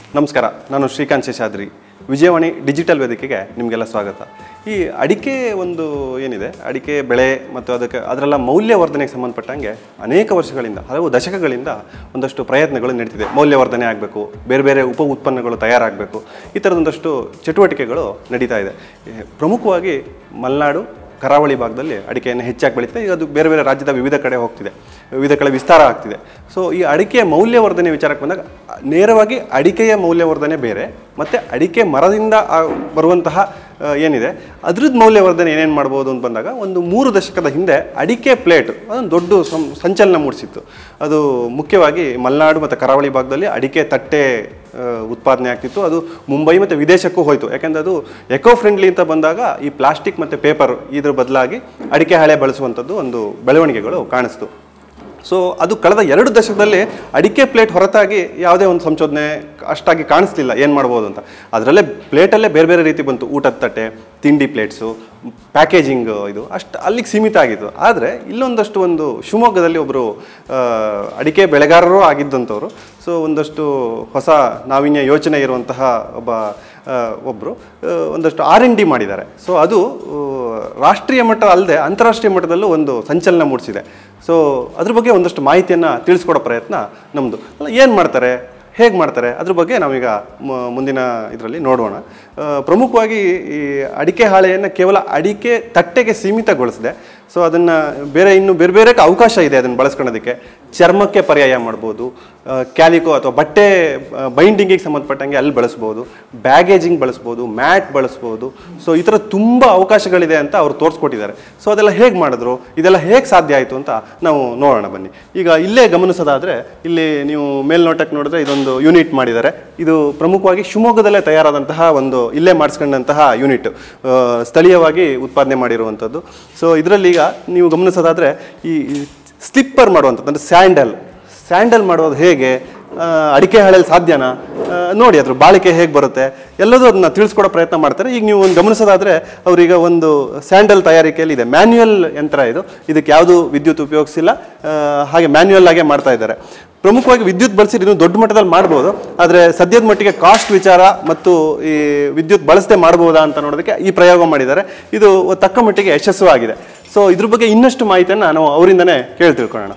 ನಮಸ್ಕಾರ ನಾನು ಶ್ರೀಕಾಂತ್ ಶೇಷಾದ್ರಿ ವಿಜಯವಾಣಿ ಡಿಜಿಟಲ್ ವೇದಿಕೆಗೆ ನಿಮಗೆಲ್ಲ ಸ್ವಾಗತ ಈ ಅಡಿಕೆ ಒಂದು ಏನಿದೆ ಅಡಿಕೆ ಬೆಳೆ ಮತ್ತು ಅದಕ್ಕೆ ಅದರೆಲ್ಲ ಮೌಲ್ಯವರ್ಧನೆಗೆ ಸಂಬಂಧಪಟ್ಟಂಗೆ ಅನೇಕ ವರ್ಷಗಳಿಂದ ಹಲವು ದಶಕಗಳಿಂದ ಒಂದಷ್ಟು ಪ್ರಯತ್ನಗಳು ನಡೀತಿದೆ ಮೌಲ್ಯವರ್ಧನೆ ಆಗಬೇಕು ಬೇರೆ ಬೇರೆ ಉಪ ಉತ್ಪನ್ನಗಳು ತಯಾರಾಗಬೇಕು ಈ ಥರದೊಂದಷ್ಟು ಚಟುವಟಿಕೆಗಳು ನಡೀತಾ ಇದೆ ಈ ಪ್ರಮುಖವಾಗಿ ಮಲೆನಾಡು ಕರಾವಳಿ ಭಾಗದಲ್ಲಿ ಅಡಿಕೆಯನ್ನು ಹೆಚ್ಚಾಗಿ ಬೆಳೀತಿದೆ ಈಗ ಅದು ಬೇರೆ ಬೇರೆ ರಾಜ್ಯದ ವಿವಿಧ ಕಡೆ ಹೋಗ್ತಿದೆ ವಿವಿಧ ಕಡೆ ವಿಸ್ತಾರ ಆಗ್ತಿದೆ ಸೊ ಈ ಅಡಿಕೆಯ ಮೌಲ್ಯವರ್ಧನೆ ವಿಚಾರಕ್ಕೆ ಬಂದಾಗ ನೇರವಾಗಿ ಅಡಿಕೆಯ ಮೌಲ್ಯವರ್ಧನೆ ಬೇರೆ ಮತ್ತು ಅಡಿಕೆ ಮರದಿಂದ ಆ ಬರುವಂತಹ ಆ, ಏನಿದೆ ಅದ್ರದ್ದು ಮೌಲ್ಯವರ್ಧನೆ ಏನೇನು ಮಾಡ್ಬೋದು ಅಂತ ಬಂದಾಗ ಒಂದು ಮೂರು ದಶಕದ ಹಿಂದೆ ಅಡಿಕೆ ಪ್ಲೇಟ್ ಅದೊಂದು ದೊಡ್ಡ ಸಂ ಸಂಚಲನ ಮೂಡಿಸಿತ್ತು ಅದು ಮುಖ್ಯವಾಗಿ ಮಲೆನಾಡು ಮತ್ತು ಕರಾವಳಿ ಭಾಗದಲ್ಲಿ ಅಡಿಕೆ ತಟ್ಟೆ ಆ, ಉತ್ಪಾದನೆ ಆಗ್ತಿತ್ತು ಅದು ಮುಂಬೈ ಮತ್ತು ವಿದೇಶಕ್ಕೂ ಹೋಯಿತು ಯಾಕೆಂದರೆ ಅದು ಎಕೋ ಫ್ರೆಂಡ್ಲಿ ಅಂತ ಬಂದಾಗ ಈ ಪ್ಲಾಸ್ಟಿಕ್ ಮತ್ತು ಪೇಪರ್ ಇದ್ರ ಬದಲಾಗಿ ಅಡಿಕೆ ಹಾಳೆ ಬಳಸುವಂಥದ್ದು ಒಂದು ಬೆಳವಣಿಗೆಗಳು ಕಾಣಿಸ್ತು ಸೊ ಅದು ಕಳೆದ ಎರಡು ದಶಕದಲ್ಲಿ ಅಡಿಕೆ ಪ್ಲೇಟ್ ಹೊರತಾಗಿ ಯಾವುದೇ ಒಂದು ಸಂಶೋಧನೆ ಅಷ್ಟಾಗಿ ಕಾಣಿಸ್ಲಿಲ್ಲ ಏನು ಮಾಡ್ಬೋದು ಅಂತ ಅದರಲ್ಲೇ ಪ್ಲೇಟಲ್ಲೇ ಬೇರೆ ಬೇರೆ ರೀತಿ ಬಂತು ಊಟದ ತಟ್ಟೆ ತಿಂಡಿ ಪ್ಲೇಟ್ಸು ಪ್ಯಾಕೇಜಿಂಗ್ ಇದು ಅಷ್ಟು ಅಲ್ಲಿಗೆ ಸೀಮಿತ ಆಗಿತ್ತು ಆದರೆ ಇಲ್ಲೊಂದಷ್ಟು ಒಂದು ಶಿವಮೊಗ್ಗದಲ್ಲಿ ಒಬ್ಬರು ಅಡಿಕೆ ಬೆಳೆಗಾರರು ಆಗಿದ್ದಂಥವ್ರು ಸೊ ಒಂದಷ್ಟು ಹೊಸ ನಾವೀನ್ಯ ಯೋಚನೆ ಇರುವಂತಹ ಒಬ್ಬ ಒಬ್ಬರು ಒಂದಷ್ಟು ಆರ್ ಎನ್ ಡಿ ಮಾಡಿದ್ದಾರೆ ಸೊ ಅದು ಆ, ರಾಷ್ಟ್ರೀಯ ಮಟ್ಟ ಅಲ್ಲದೆ ಅಂತಾರಾಷ್ಟ್ರೀಯ ಮಟ್ಟದಲ್ಲೂ ಒಂದು ಸಂಚಲನ ಮೂಡಿಸಿದೆ ಸೊ ಅದ್ರ ಬಗ್ಗೆ ಒಂದಷ್ಟು ಮಾಹಿತಿಯನ್ನು ತಿಳಿಸ್ಕೊಡೋ ಪ್ರಯತ್ನ ನಮ್ಮದು ಅಲ್ಲ ಏನು ಮಾಡ್ತಾರೆ ಹೇಗೆ ಮಾಡ್ತಾರೆ ಅದ್ರ ಬಗ್ಗೆ ನಾವೀಗ ಮ- ಮುಂದಿನ ಇದರಲ್ಲಿ ನೋಡೋಣ ಆ, ಪ್ರಮುಖವಾಗಿ ಈ ಅಡಿಕೆ ಹಾಳೆಯನ್ನು ಕೇವಲ ಅಡಿಕೆ ತಟ್ಟೆಗೆ ಸೀಮಿತಗೊಳಿಸಿದೆ ಸೊ ಅದನ್ನು ಬೇರೆ ಇನ್ನು ಬೇರೆ ಬೇರೆ ಅವಕಾಶ ಇದೆ ಅದನ್ನು ಬಳಸ್ಕೊಳ್ಳೋದಕ್ಕೆ ಚರ್ಮಕ್ಕೆ ಪರ್ಯಾಯ ಮಾಡ್ಬೋದು ಕ್ಯಾಲಿಕೋ ಅಥವಾ ಬಟ್ಟೆ ಬೈಂಡಿಂಗಿಗೆ ಸಂಬಂಧಪಟ್ಟಂಗೆ ಅಲ್ಲಿ ಬಳಸ್ಬೋದು ಬ್ಯಾಗೇಜಿಂಗ್ ಬಳಸ್ಬೋದು ಮ್ಯಾಟ್ ಬಳಸ್ಬೋದು ಸೊ ಈ ಥರ ತುಂಬ ಅವಕಾಶಗಳಿದೆ ಅಂತ ಅವ್ರು ತೋರಿಸ್ಕೊಟ್ಟಿದ್ದಾರೆ ಸೊ ಅದೆಲ್ಲ ಹೇಗೆ ಮಾಡಿದ್ರು ಇದೆಲ್ಲ ಹೇಗೆ ಸಾಧ್ಯ ಆಯಿತು ಅಂತ ನಾವು ನೋಡೋಣ ಬನ್ನಿ ಈಗ ಇಲ್ಲೇ ಗಮನಿಸೋದಾದರೆ ಇಲ್ಲಿ ನೀವು ಮೇಲ್ನೋಟಕ್ಕೆ ನೋಡಿದ್ರೆ ಇದೊಂದು ಯೂನಿಟ್ ಮಾಡಿದ್ದಾರೆ ಇದು ಪ್ರಮುಖವಾಗಿ ಶಿವಮೊಗ್ಗದಲ್ಲೇ ತಯಾರಾದಂತಹ ಒಂದು ಇಲ್ಲೇ ಮಾಡಿಸ್ಕೊಂಡಂತಹ ಯೂನಿಟ್ ಸ್ಥಳೀಯವಾಗಿ ಉತ್ಪಾದನೆ ಮಾಡಿರುವಂಥದ್ದು ಸೊ ಇದರಲ್ಲಿ ಈಗ ನೀವು ಗಮನಿಸೋದಾದರೆ ಈ ಸ್ಲಿಪ್ಪರ್ ಮಾಡುವಂಥದ್ದು ಅಂದರೆ ಸ್ಯಾಂಡಲ್ ಸ್ಯಾಂಡಲ್ ಮಾಡೋದು ಹೇಗೆ ಆ, ಅಡಿಕೆ ಹಾಳೆಯಲ್ಲಿ ಸಾಧ್ಯನಾ ಆ, ನೋಡಿ ಅದ್ರ ಬಾಳಿಕೆ ಹೇಗೆ ಬರುತ್ತೆ ಎಲ್ಲದೂ ಅದನ್ನ ತಿಳಿಸ್ಕೊಡೋ ಪ್ರಯತ್ನ ಮಾಡ್ತಾರೆ ಈಗ ನೀವು ಒಂದು ಗಮನಿಸೋದಾದ್ರೆ ಅವ್ರೀಗ ಒಂದು ಸ್ಯಾಂಡಲ್ ತಯಾರಿಕೆಯಲ್ಲಿ ಇದೆ ಮ್ಯಾನ್ಯುಯಲ್ ಯಂತ್ರ ಇದು ಇದಕ್ಕೆ ಯಾವುದು ವಿದ್ಯುತ್ ಉಪಯೋಗಿಸಿಲ್ಲ ಆ, ಹಾಗೆ ಮ್ಯಾನ್ಯುಯಲ್ ಆಗೇ ಮಾಡ್ತಾ ಇದ್ದಾರೆ ಪ್ರಮುಖವಾಗಿ ವಿದ್ಯುತ್ ಬಳಸಿ ಇನ್ನೂ ದೊಡ್ಡ ಮಟ್ಟದಲ್ಲಿ ಮಾಡ್ಬೋದು ಆದರೆ ಸದ್ಯದ ಮಟ್ಟಿಗೆ ಕಾಸ್ಟ್ ವಿಚಾರ ಮತ್ತು ಈ ವಿದ್ಯುತ್ ಬಳಸದೆ ಮಾಡ್ಬೋದಾ ಅಂತ ನೋಡೋದಕ್ಕೆ ಈ ಪ್ರಯೋಗ ಮಾಡಿದ್ದಾರೆ ಇದು ತಕ್ಕ ಮಟ್ಟಿಗೆ ಯಶಸ್ಸು ಆಗಿದೆ ಸೊ ಇದ್ರ ಬಗ್ಗೆ ಇನ್ನಷ್ಟು ಮಾಹಿತಿಯನ್ನು ನಾವು ಅವರಿಂದನೇ ಕೇಳಿ ತಿಳ್ಕೊಳ್ಳೋಣ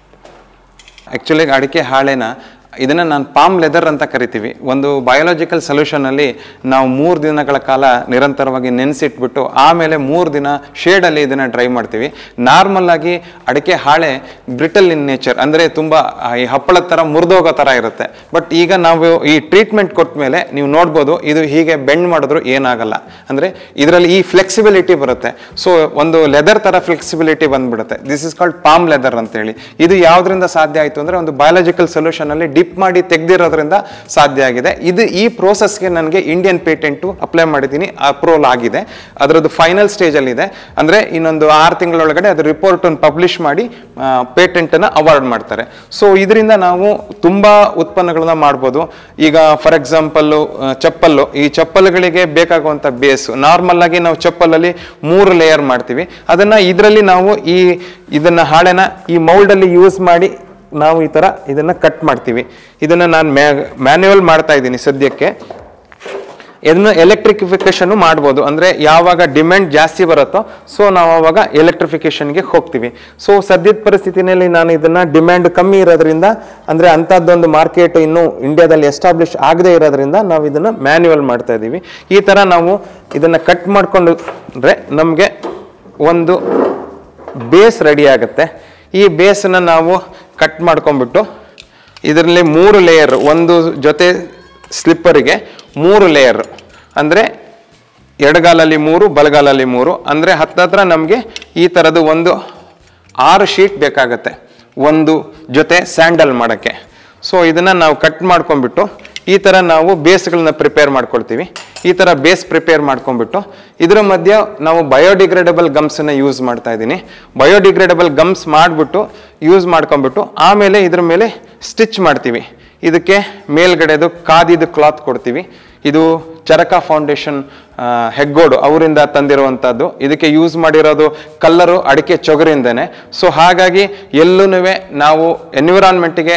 ಆ್ಯಕ್ಚುಲಿ ಅಡಿಕೆ ಹಾಳೆನ ಇದನ್ನು ನಾನು ಪಾಮ್ ಲೆದರ್ ಅಂತ ಕರಿತೀವಿ ಒಂದು ಬಯೋಲಾಜಿಕಲ್ ಸೊಲ್ಯೂಷನಲ್ಲಿ ನಾವು ಮೂರು ದಿನಗಳ ಕಾಲ ನಿರಂತರವಾಗಿ ನೆನೆಸಿಟ್ಬಿಟ್ಟು ಆಮೇಲೆ ಮೂರು ದಿನ ಶೇಡಲ್ಲಿ ಇದನ್ನು ಡ್ರೈ ಮಾಡ್ತೀವಿ ನಾರ್ಮಲ್ ಆಗಿ ಅಡಿಕೆ ಹಾಳೆ ಬ್ರಿಟಲ್ ಇನ್ ನೇಚರ್ ಅಂದರೆ ತುಂಬ ಈ ಹಪ್ಪಳದ ಥರ ಮುರಿದೋಗೋ ಥರ ಇರುತ್ತೆ ಬಟ್ ಈಗ ನಾವು ಈ ಟ್ರೀಟ್ಮೆಂಟ್ ಕೊಟ್ಟ ಮೇಲೆ ನೀವು ನೋಡ್ಬೋದು ಇದು ಹೀಗೆ ಬೆಂಡ್ ಮಾಡಿದ್ರು ಏನಾಗಲ್ಲ ಅಂದರೆ ಇದರಲ್ಲಿ ಈ ಫ್ಲೆಕ್ಸಿಬಿಲಿಟಿ ಬರುತ್ತೆ ಸೊ ಒಂದು ಲೆದರ್ ಥರ ಫ್ಲೆಕ್ಸಿಬಿಲಿಟಿ ಬಂದ್ಬಿಡುತ್ತೆ this is called palm leather ಅಂತೇಳಿ ಇದು ಯಾವುದರಿಂದ ಸಾಧ್ಯ ಆಯಿತು ಅಂದರೆ ಒಂದು ಬಯಾಲಜಿಕಲ್ ಸೊಲ್ಯೂಷನಲ್ಲಿ ಡಿಪ್ ಮಾಡಿ ತೆಗೆದಿರೋದ್ರಿಂದ ಸಾಧ್ಯ ಆಗಿದೆ ಇದು ಈ ಪ್ರೋಸೆಸ್ಗೆ ನನಗೆ ಇಂಡಿಯನ್ ಪೇಟೆಂಟು ಅಪ್ಲೈ ಮಾಡಿದ್ದೀನಿ ಅಪ್ರೂವಲ್ ಆಗಿದೆ ಅದರದ್ದು ಫೈನಲ್ ಸ್ಟೇಜಲ್ಲಿದೆ ಅಂದರೆ ಇನ್ನೊಂದು ಆರು ತಿಂಗಳೊಳಗಡೆ ಅದು ರಿಪೋರ್ಟನ್ನು ಪಬ್ಲಿಷ್ ಮಾಡಿ ಪೇಟೆಂಟನ್ನು ಅವಾರ್ಡ್ ಮಾಡ್ತಾರೆ ಸೊ ಇದರಿಂದ ನಾವು ತುಂಬ ಉತ್ಪನ್ನಗಳನ್ನ ಮಾಡ್ಬೋದು ಈಗ ಫಾರ್ ಎಕ್ಸಾಂಪಲ್ಲು ಚಪ್ಪಲ್ಲು ಈ ಚಪ್ಪಲ್ಗಳಿಗೆ ಬೇಕಾಗುವಂಥ ಬೇಸು ನಾರ್ಮಲ್ ಆಗಿ ನಾವು ಚಪ್ಪಲಲ್ಲಿ ಮೂರು ಲೇಯರ್ ಮಾಡ್ತೀವಿ ಅದನ್ನು ಇದರಲ್ಲಿ ನಾವು ಈ ಇದನ್ನು ಹಾಳೆನ ಈ ಮೌಲ್ಡಲ್ಲಿ ಯೂಸ್ ಮಾಡಿ ನಾವು ಈ ಥರ ಇದನ್ನು ಕಟ್ ಮಾಡ್ತೀವಿ ಇದನ್ನು ನಾನು ಮ್ಯಾ ಮ್ಯಾನ್ಯುವಲ್ ಮಾಡ್ತಾ ಇದ್ದೀನಿ ಸದ್ಯಕ್ಕೆ ಇದನ್ನು ಎಲೆಕ್ಟ್ರಿಫಿಕೇಶನ್ ಮಾಡ್ಬೋದು ಅಂದರೆ ಯಾವಾಗ ಡಿಮ್ಯಾಂಡ್ ಜಾಸ್ತಿ ಬರುತ್ತೋ ಸೊ ನಾವು ಅವಾಗ ಎಲೆಕ್ಟ್ರಿಫಿಕೇಶನ್ಗೆ ಹೋಗ್ತೀವಿ ಸೊ ಸದ್ಯದ ಪರಿಸ್ಥಿತಿನಲ್ಲಿ ನಾನು ಇದನ್ನು ಡಿಮ್ಯಾಂಡ್ ಕಮ್ಮಿ ಇರೋದ್ರಿಂದ ಅಂದರೆ ಅಂಥದ್ದೊಂದು ಮಾರ್ಕೆಟ್ ಇನ್ನೂ ಇಂಡಿಯಾದಲ್ಲಿ ಎಸ್ಟಾಬ್ಲಿಷ್ ಆಗದೇ ಇರೋದ್ರಿಂದ ನಾವು ಇದನ್ನು ಮ್ಯಾನ್ಯುವಲ್ ಮಾಡ್ತಾ ಇದ್ದೀವಿ ಈ ಥರ ನಾವು ಇದನ್ನು ಕಟ್ ಮಾಡಿಕೊಂಡ್ರೆ ನಮಗೆ ಒಂದು ಬೇಸ್ ರೆಡಿ ಆಗುತ್ತೆ ಈ ಬೇಸನ್ನು ನಾವು ಕಟ್ ಮಾಡ್ಕೊಂಡ್ಬಿಟ್ಟು ಇದರಲ್ಲಿ ಮೂರು ಲೇಯರ್ ಒಂದು ಜೊತೆ ಸ್ಲಿಪ್ಪರಿಗೆ ಮೂರು ಲೇಯರ್ ಅಂದರೆ ಎಡಗಾಲಲ್ಲಿ ಮೂರು ಬಲಗಾಲಲ್ಲಿ ಮೂರು ಅಂದರೆ ಹತ್ತತ್ರ ನಮಗೆ ಈ ಥರದ್ದು ಒಂದು ಆರು ಶೀಟ್ ಬೇಕಾಗತ್ತೆ ಒಂದು ಜೊತೆ ಸ್ಯಾಂಡಲ್ ಮಾಡೋಕ್ಕೆ ಸೊ ಇದನ್ನು ನಾವು ಕಟ್ ಮಾಡ್ಕೊಂಡ್ಬಿಟ್ಟು ಈ ಥರ ನಾವು ಬೇಸ್ಗಳನ್ನ ಪ್ರಿಪೇರ್ ಮಾಡ್ಕೊಳ್ತೀವಿ ಈ ಥರ ಬೇಸ್ ಪ್ರಿಪೇರ್ ಮಾಡ್ಕೊಂಡ್ಬಿಟ್ಟು ಇದರ ಮಧ್ಯೆ ನಾವು ಬಯೋಡಿಗ್ರೇಡಬಲ್ ಗಮ್ಸನ್ನು ಯೂಸ್ ಮಾಡ್ತಾ ಇದ್ದೀನಿ ಬಯೋಡಿಗ್ರೇಡಬಲ್ ಗಮ್ಸ್ ಮಾಡಿಬಿಟ್ಟು ಯೂಸ್ ಮಾಡ್ಕೊಂಡ್ಬಿಟ್ಟು ಆಮೇಲೆ ಇದ್ರ ಮೇಲೆ ಸ್ಟಿಚ್ ಮಾಡ್ತೀವಿ ಇದಕ್ಕೆ ಮೇಲ್ಗಡೆದು ಕಾದಿದ್ದು ಕ್ಲಾತ್ ಕೊಡ್ತೀವಿ ಇದು ಚರಕ ಫೌಂಡೇಶನ್ ಹೆಗ್ಗೋಡು ಅವರಿಂದ ತಂದಿರುವಂಥದ್ದು ಇದಕ್ಕೆ ಯೂಸ್ ಮಾಡಿರೋದು ಕಲ್ಲರು ಅಡಿಕೆ ಚೊಗರಿಂದನೇ ಸೊ ಹಾಗಾಗಿ ಎಲ್ಲೂ ನಾವು ಎನ್ವಿರಾನ್ಮೆಂಟಿಗೆ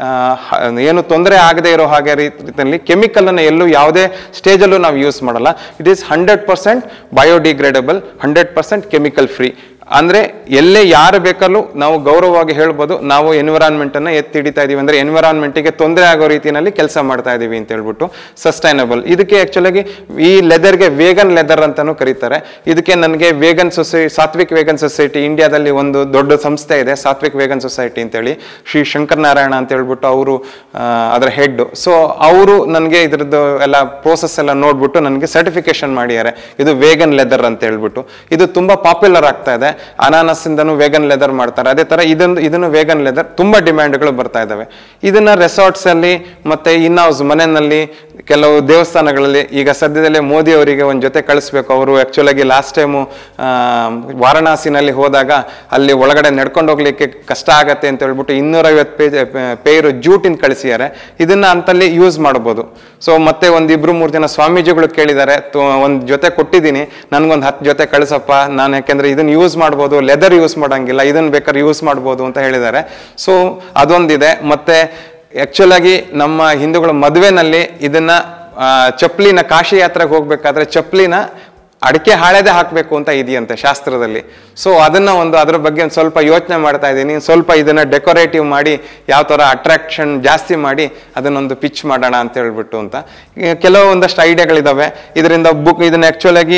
ಏನು ತೊಂದರೆ ಆಗದೆ ಇರೋ ಹಾಗೆ ರೀತಿಯಲ್ಲಿ ಕೆಮಿಕಲನ್ನು ಎಲ್ಲೂ ಯಾವುದೇ ಸ್ಟೇಜಲ್ಲೂ ನಾವು ಯೂಸ್ ಮಾಡಲ್ಲ it is hundred percent biodegradable hundred percent chemical free ಅಂದ್ರೆ ಎಲ್ಲೇ ಯಾರು ಬೇಕಲ್ಲೂ ನಾವು ಗೌರವವಾಗಿ ಹೇಳ್ಬೋದು ನಾವು ಎನ್ವಿರಾನ್ಮೆಂಟ್ ಅನ್ನ ಎತ್ತಿ ಹಿಡಿತಾ ಇದೀವಿ ಅಂದ್ರೆ ಎನ್ವಿರಾನ್ಮೆಂಟ್ಗೆ ತೊಂದರೆ ಆಗೋ ರೀತಿಯಲ್ಲಿ ಕೆಲಸ ಮಾಡ್ತಾ ಇದೀವಿ ಅಂತ ಹೇಳ್ಬಿಟ್ಟು ಸಸ್ಟೈನಬಲ್ ಇದಕ್ಕೆ ಆಕ್ಚುಲಾಗಿ ಈ ಲೆದರ್ಗೆ ವೇಗನ್ ಲೆದರ್ ಅಂತಾನು ಕರೀತಾರೆ ಇದಕ್ಕೆ ನನಗೆ vegan society Satvik vegan society ಇಂಡಿಯಾದಲ್ಲಿ ಒಂದು ದೊಡ್ಡ ಸಂಸ್ಥೆ ಇದೆ ಸಾತ್ವಿಕ್ ವೇಗನ್ ಸೊಸೈಟಿ ಅಂತೇಳಿ ಶ್ರೀ ಶಂಕರ್ ನಾರಾಯಣ ಅಂತ ಹೇಳ್ಬಿಟ್ಟು ಅವರು ಅದರ ಹೆಡ್ ಸೊ ಅವರು ನನಗೆ ಇದ್ರದ್ದು ಎಲ್ಲ ಪ್ರೋಸೆಸ್ ಎಲ್ಲ ನೋಡ್ಬಿಟ್ಟು ನನಗೆ ಸರ್ಟಿಫಿಕೇಶನ್ ಮಾಡಿದ್ದಾರೆ ಇದು ವೇಗನ್ ಲೆದರ್ ಅಂತ ಹೇಳ್ಬಿಟ್ಟು ಇದು ತುಂಬಾ ಪಾಪ್ಯುಲರ್ ಆಗ್ತಾ ಇದೆ ಅನಾನಸ್ ಇಂದನು ವೇಗನ್ ಲೆದರ್ ಮಾಡ್ತಾರೆ ಅದೇ ತರ ಇದೊಂದು ಇದನ್ನು ವೇಗನ್ ಲೆದರ್ ತುಂಬಾ ಡಿಮ್ಯಾಂಡ್ಗಳು ಬರ್ತಾ ಇದಾವೆ ಇದನ್ನ ರೆಸಾರ್ಟ್ಸ್ ಅಲ್ಲಿ ಮತ್ತೆ ಇನ್ ಹೌಸ್ ಮನೆಯಲ್ಲಿ ಕೆಲವು ದೇವಸ್ಥಾನಗಳಲ್ಲಿ ಈಗ ಸದ್ಯದಲ್ಲೇ ಮೋದಿ ಅವರಿಗೆ ಒಂದು ಜೊತೆ ಕಳಿಸ್ಬೇಕು ಅವರು ಆಕ್ಚುಲ್ ಆಗಿ ಲಾಸ್ಟ್ ಟೈಮು ವಾರಣಾಸಿನಲ್ಲಿ ಹೋದಾಗ ಅಲ್ಲಿ ಒಳಗಡೆ ನಡ್ಕೊಂಡು ಹೋಗ್ಲಿಕ್ಕೆ ಕಷ್ಟ ಆಗತ್ತೆ ಅಂತ ಹೇಳ್ಬಿಟ್ಟು ಇನ್ನೂರೈವತ್ತು ಪೇಜ್ ಪೇರು ಜೂಟಿನ ಕಳಿಸಿದ್ದಾರೆ ಇದನ್ನ ಅಂತಲ್ಲಿ ಯೂಸ್ ಮಾಡ್ಬೋದು ಸೊ ಮತ್ತೆ ಒಂದ್ ಇಬ್ರು ಮೂರು ಜನ ಸ್ವಾಮೀಜಿಗಳು ಕೇಳಿದ್ದಾರೆ ಒಂದು ಜೊತೆ ಕೊಟ್ಟಿದ್ದೀನಿ ನನ್ಗೊಂದು ಹತ್ತು ಜೊತೆ ಕಳಿಸಪ್ಪ ನಾನು ಯಾಕೆಂದ್ರೆ ಇದನ್ನ ಯೂಸ್ ಮಾಡ್ಬೋದು ಲೆದರ್ ಯೂಸ್ ಮಾಡಂಗಿಲ್ಲ ಇದನ್ನ ಬೇಕಾದ್ರೆ ಯೂಸ್ ಮಾಡ್ಬೋದು ಅಂತ ಹೇಳಿದ್ದಾರೆ ಸೊ ಅದೊಂದಿದೆ ಮತ್ತೆ ಆಕ್ಚುಲ್ ಆಗಿ ನಮ್ಮ ಹಿಂದೂಗಳ ಮದುವೆನಲ್ಲಿ ಇದನ್ನ ಆ, ಚಪ್ಲಿನ ಕಾಶಿ ಯಾತ್ರೆಗೆ ಹೋಗ್ಬೇಕಾದ್ರೆ ಚಪ್ಲಿನ ಅಡಿಕೆ ಹಾಳೆದೆ ಹಾಕಬೇಕು ಅಂತ ಇದೆಯಂತೆ ಶಾಸ್ತ್ರದಲ್ಲಿ ಸೊ ಅದನ್ನ ಒಂದು ಅದ್ರ ಬಗ್ಗೆ ಒಂದು ಸ್ವಲ್ಪ ಯೋಚನೆ ಮಾಡ್ತಾ ಇದ್ದೀನಿ ಸ್ವಲ್ಪ ಇದನ್ನ ಡೆಕೋರೇಟಿವ್ ಮಾಡಿ ಯಾವ ಥರ ಅಟ್ರಾಕ್ಷನ್ ಜಾಸ್ತಿ ಮಾಡಿ ಅದನ್ನೊಂದು ಪಿಚ್ ಮಾಡೋಣ ಅಂತ ಹೇಳ್ಬಿಟ್ಟು ಅಂತ ಈಗ ಕೆಲವೊಂದಷ್ಟು ಐಡಿಯಾಗಳಿದಾವೆ ಇದರಿಂದ ಬುಕ್ ಇದನ್ನ ಆಕ್ಚುಲ್ ಆಗಿ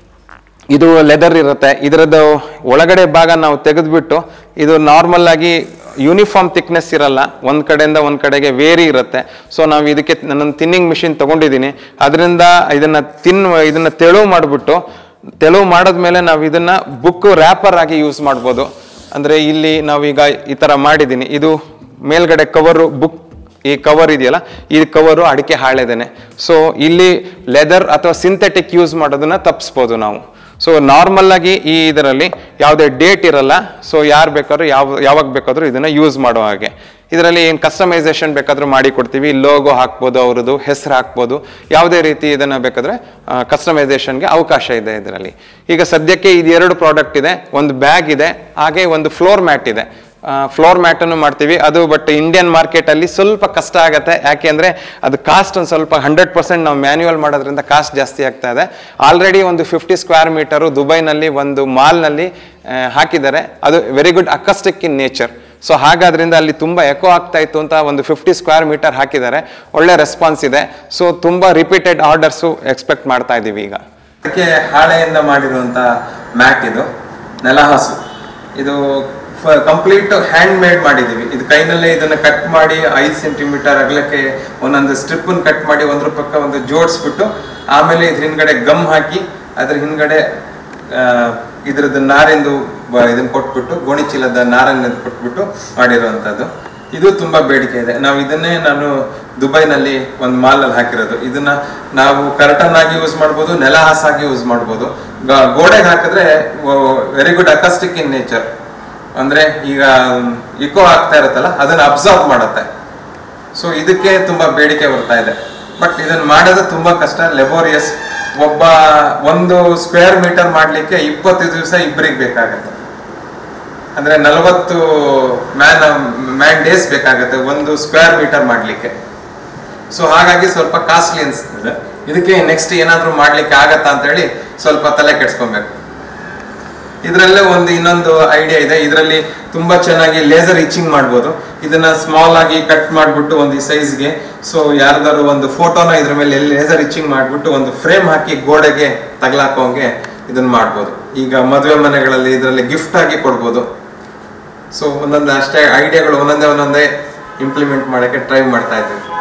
ಇದು ಲೆದರ್ ಇರುತ್ತೆ ಇದರದ್ದು ಒಳಗಡೆ ಭಾಗ ನಾವು ತೆಗೆದ್ಬಿಟ್ಟು ಇದು ನಾರ್ಮಲ್ ಆಗಿ ಯೂನಿಫಾರ್ಮ್ ಥಿಕ್ನೆಸ್ ಇರಲ್ಲ ಒಂದ್ ಕಡೆಯಿಂದ ಒಂದ್ ಕಡೆಗೆ ವೇರಿ ಇರುತ್ತೆ ಸೊ ನಾವು ಇದಕ್ಕೆ ನನ್ನ ತಿನ್ನಿಂಗ್ ಮಿಷಿನ್ ತಗೊಂಡಿದ್ದೀನಿ ಅದರಿಂದ ಇದನ್ನ ತಿನ್ ಇದನ್ನ ತೆಳು ಮಾಡಿಬಿಟ್ಟು ತೆಳು ಮಾಡಿದ್ಮೇಲೆ ನಾವು ಇದನ್ನ ಬುಕ್ ರ್ಯಾಪರ್ ಆಗಿ ಯೂಸ್ ಮಾಡ್ಬೋದು ಅಂದ್ರೆ ಇಲ್ಲಿ ನಾವೀಗ ಈ ತರ ಮಾಡಿದ್ದೀನಿ ಇದು ಮೇಲ್ಗಡೆ ಕವರು ಬುಕ್ ಈ ಕವರ್ ಇದೆಯಲ್ಲ ಈ ಕವರು ಅಡಿಕೆ ಹಾಳೆದೇನೆ ಸೊ ಇಲ್ಲಿ ಲೆದರ್ ಅಥವಾ ಸಿಂಥೆಟಿಕ್ ಯೂಸ್ ಮಾಡೋದನ್ನ ತಪ್ಪಿಸ್ಬೋದು ನಾವು ಸೊ ನಾರ್ಮಲ್ ಆಗಿ ಈ ಇದರಲ್ಲಿ ಯಾವುದೇ ಡೇಟ್ ಇರಲ್ಲ ಸೊ ಯಾರು ಬೇಕಾದ್ರೂ ಯಾವ ಯಾವಾಗ ಬೇಕಾದ್ರೂ ಇದನ್ನ ಯೂಸ್ ಮಾಡೋ ಹಾಗೆ ಇದರಲ್ಲಿ ಏನು ಕಸ್ಟಮೈಸೇಷನ್ ಬೇಕಾದ್ರೂ ಮಾಡಿ ಕೊಡ್ತೀವಿ ಲೋಗೋ ಹಾಕ್ಬೋದು ಅವ್ರದ್ದು ಹೆಸರು ಹಾಕ್ಬೋದು ಯಾವುದೇ ರೀತಿ ಇದನ್ನ ಬೇಕಾದ್ರೆ ಕಸ್ಟಮೈಸೇಷನ್ಗೆ ಅವಕಾಶ ಇದೆ ಇದರಲ್ಲಿ ಈಗ ಸದ್ಯಕ್ಕೆ ಇದು ಎರಡು ಪ್ರಾಡಕ್ಟ್ ಇದೆ ಒಂದು ಬ್ಯಾಗ್ ಇದೆ ಹಾಗೆ ಒಂದು ಫ್ಲೋರ್ ಮ್ಯಾಟ್ ಇದೆ ಫ್ಲೋರ್ ಮ್ಯಾಟನ್ನು ಮಾಡ್ತೀವಿ ಅದು ಬಟ್ ಇಂಡಿಯನ್ ಮಾರ್ಕೆಟಲ್ಲಿ ಸ್ವಲ್ಪ ಕಷ್ಟ ಆಗುತ್ತೆ ಯಾಕೆ ಅಂದರೆ ಅದು ಕಾಸ್ಟ್ ಒಂದು ಸ್ವಲ್ಪ ಹಂಡ್ರೆಡ್ ಪರ್ಸೆಂಟ್ ನಾವು ಮ್ಯಾನ್ಯುವಲ್ ಮಾಡೋದ್ರಿಂದ ಕಾಸ್ಟ್ ಜಾಸ್ತಿ ಆಗ್ತಾ ಇದೆ ಆಲ್ರೆಡಿ ಒಂದು ಫಿಫ್ಟಿ ಸ್ಕ್ವೇರ್ ಮೀಟರು ದುಬೈನಲ್ಲಿ ಒಂದು ಮಾಲ್ನಲ್ಲಿ ಹಾಕಿದ್ದಾರೆ ಅದು very good acoustic in nature so ಹಾಗಾದ್ರಿಂದ ಅಲ್ಲಿ ತುಂಬ ಎಕೋ ಆಗ್ತಾ ಇತ್ತು ಅಂತ ಒಂದು ಫಿಫ್ಟಿ ಸ್ಕ್ವೇರ್ ಮೀಟರ್ ಹಾಕಿದ್ದಾರೆ ಒಳ್ಳೆ ರೆಸ್ಪಾನ್ಸ್ ಇದೆ ಸೊ ತುಂಬ ರಿಪೀಟೆಡ್ ಆರ್ಡರ್ಸು ಎಕ್ಸ್ಪೆಕ್ಟ್ ಮಾಡ್ತಾ ಇದ್ದೀವಿ ಈಗ ಅದಕ್ಕೆ ಹಾಳೆಯಿಂದ ಮಾಡಿರುವಂತ ಮ್ಯಾಟ್ ಇದು ನೆಲಹಾಸು ಇದು ಕಂಪ್ಲೀಟ್ ಹ್ಯಾಂಡ್ ಮೇಡ್ ಮಾಡಿದೀವಿ ಇದು ಕೈನಲ್ಲೇ ಇದನ್ನ ಕಟ್ ಮಾಡಿ ಐದು ಸೆಂಟಿಮೀಟರ್ ಅಗಲಕ್ಕೆ ಒಂದೊಂದು ಸ್ಟ್ರಿಪ್ ಕಟ್ ಮಾಡಿ ಒಂದ್ರ ಪಕ್ಕ ಒಂದು ಜೋಡಿಸ್ಬಿಟ್ಟು ಆಮೇಲೆ ಇದ್ರ ಹಿಂದ್ಗಡೆ ಗಮ್ ಹಾಕಿ ಅದ್ರ ಹಿಂದ್ಗಡೆ ಆ, ಇದ್ರದ್ದು ನಾರಿಂದು ಬ- ಇದನ್ನ ಕೊಟ್ಬಿಟ್ಟು ಗೋಣಿ ಚೀಲದ ನಾರನ್ನ ಕೊಟ್ಬಿಟ್ಟು ಮಾಡಿರುವಂತದ್ದು ಇದು ತುಂಬಾ ಬೇಡಿಕೆ ಇದೆ ನಾವು ಇದನ್ನೇ ನಾನು ದುಬೈನಲ್ಲಿ ಒಂದು ಮಾಲ್ ಅಲ್ಲಿ ಹಾಕಿರೋದು ಇದನ್ನ ನಾವು ಕರ್ಟನ್ ಆಗಿ ಯೂಸ್ ಮಾಡ್ಬೋದು ನೆಲ ಹಾಸಾಗಿ ಯೂಸ್ ಮಾಡ್ಬೋದು ಗ- ಗೋಡೆಗೆ ಹಾಕಿದ್ರೆ very good acoustic in nature ಅಂದ್ರೆ ಈಗ ಇಕೋ ಆಗ್ತಾ ಇರುತ್ತಲ್ಲ ಅದನ್ನ ಅಬ್ಸರ್ವ್ ಮಾಡುತ್ತೆ ಸೊ ಇದಕ್ಕೆ ತುಂಬಾ ಬೇಡಿಕೆ ಬರ್ತಾ ಇದೆ ಬಟ್ ಇದನ್ನ ಮಾಡೋದು ತುಂಬಾ ಕಷ್ಟ ಲೆಬೋರಿಯಸ್ ಒಬ್ಬ ಒಂದು ಸ್ಕ್ವೇರ್ ಮೀಟರ್ ಮಾಡ್ಲಿಕ್ಕೆ ಇಪ್ಪತ್ತು ದಿವಸ ಇಬ್ಬರಿಗೆ ಬೇಕಾಗತ್ತೆ ಅಂದ್ರೆ ನಲವತ್ತು ಮ್ಯಾನ್ ಮ್ಯಾನ್ ಡೇಸ್ ಬೇಕಾಗತ್ತೆ ಒಂದು ಸ್ಕ್ವೇರ್ ಮೀಟರ್ ಮಾಡ್ಲಿಕ್ಕೆ ಸೊ ಹಾಗಾಗಿ ಸ್ವಲ್ಪ ಕಾಸ್ಟ್ಲಿ ಅನ್ಸ್ತದೆ ಇದಕ್ಕೆ ನೆಕ್ಸ್ಟ್ ಏನಾದ್ರೂ ಮಾಡ್ಲಿಕ್ಕೆ ಆಗತ್ತಾ ಅಂತ ಹೇಳಿ ಸ್ವಲ್ಪ ತಲೆ ಕೆಡ್ಸ್ಕೊಬೇಕು ಇದರಲ್ಲೇ ಒಂದು ಇನ್ನೊಂದು ಐಡಿಯಾ ಇದೆ ಇದರಲ್ಲಿ ತುಂಬಾ ಚೆನ್ನಾಗಿ ಲೇಸರ್ ಇಚಿಂಗ್ ಮಾಡ್ಬೋದು ಇದನ್ನ ಸ್ಮಾಲ್ ಆಗಿ ಕಟ್ ಮಾಡ್ಬಿಟ್ಟು ಒಂದು ಈ ಸೈಜ್ಗೆ ಸೊ ಯಾರ್ದಾದ್ರು ಒಂದು ಫೋಟೋನ ಇದ್ರ ಮೇಲೆ ಲೇಸರ್ ಇಚಿಂಗ್ ಮಾಡ್ಬಿಟ್ಟು ಒಂದು ಫ್ರೇಮ್ ಹಾಕಿ ಗೋಡೆಗೆ ತಗಲಾಕೋಂಗೆ ಇದನ್ನ ಮಾಡ್ಬೋದು ಈಗ ಮದುವೆ ಮನೆಗಳಲ್ಲಿ ಇದರಲ್ಲಿ ಗಿಫ್ಟ್ ಆಗಿ ಕೊಡ್ಬೋದು ಸೊ ಒಂದೊಂದು ಅಷ್ಟೇ ಐಡಿಯಾಗಳು ಒಂದೊಂದೇ ಒಂದೊಂದೇ ಇಂಪ್ಲಿಮೆಂಟ್ ಮಾಡಕ್ಕೆ ಟ್ರೈ ಮಾಡ್ತಾ ಇದ್ದೀವಿ